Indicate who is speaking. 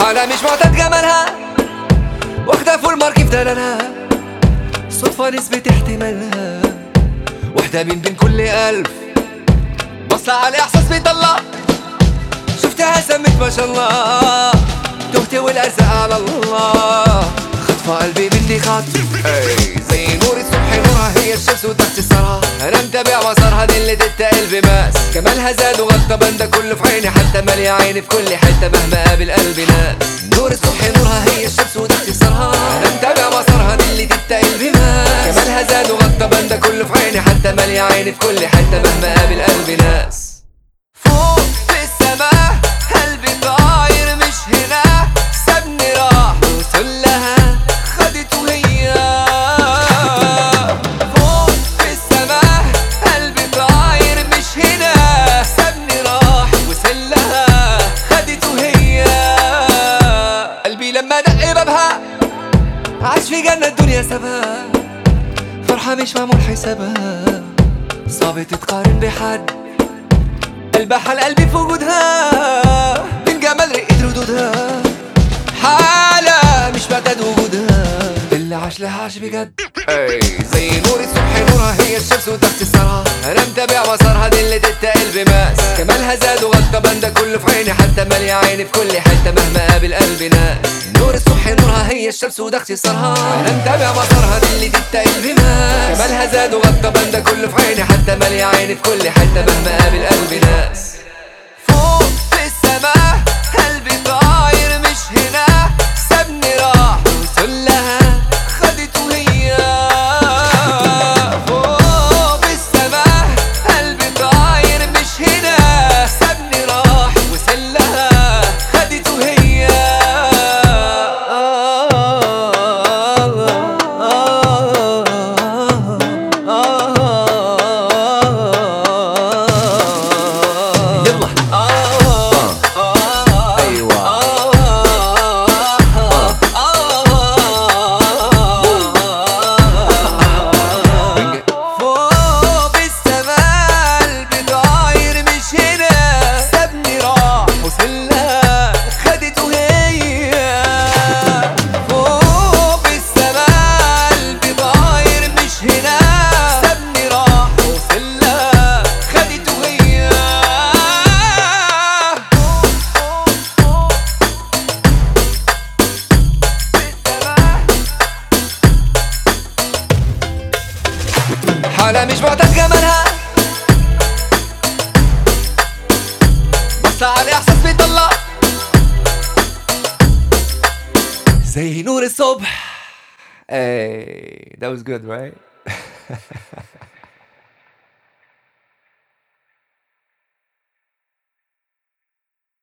Speaker 1: حالة مش معتاد جمالها واخدة فول مارك في دلالها صدفة نسبة احتمالها واحدة من بين كل ألف بصة على إحساس بيطلع شفتها سمت ما شاء الله تهت والأرزاق على الله خطفة قلبي مني خطف أي زي نور الصبح نورها هي الشمس وتحت السرها أنا متابع مسارها دي اللي تتقل بماس كمالها زاد وغطى بنده كله في عيني حتى مالية عيني في كل حتة مهما قابل قلبي ناس نور الصبح نورها هي الشمس وتحت السرها أنا متابع مسارها دي اللي تتقل بماس كمالها زاد وغطى بنده كله في عيني حتى مالية عيني في كل حتة مهما قابل قلبي ناس فوق في السماء قلبي طاير مش هنا سابني راح وصل لها خدته هي فوق في السماء قلبي طاير مش هنا سابني راح وصل لها خدته هي قلبي لما دق بابها عاش في جنة الدنيا سابها فرحة مش معمول حسابها صعب تتقارن بحد قلبها حال قلبي في وجودها من جمال رقة ردودها حالة مش بعتاد وجودها اللي عاش لها عاش بجد اي زي نور الصبح نورها هي الشمس وتحت السرها انا متابع مسارها دي اللي تتقل بماس كمالها زاد وغطى بنده كله في عيني حتى مالية عيني في كل حتة مهما قابل قلبي ناس نور الصبح نورها هي الشمس وده اختصارها انا متابع مسارها دي اللي تتقل بماس كمالها زاد وغطى بنده كله في عيني حتى مالية عيني في كل حتة مهما قابل قلبي ناس فوق في السماء قلبي طاير مش هنا سابني راح وصل لها خدته هي فوق في السماء قلبي طاير مش هنا سابني راح وصل لها خدته هي
Speaker 2: يلا ايوه
Speaker 1: فوق السماء قلبي طاير مش هنا سابني راح وصلها خدته هي فوق السماء قلبي طاير مش هنا سابني راح وصلها خدته هي حالة مش معتاد جمالها بس على احساس بيطلع زي نور الصبح Hey, that was good, right?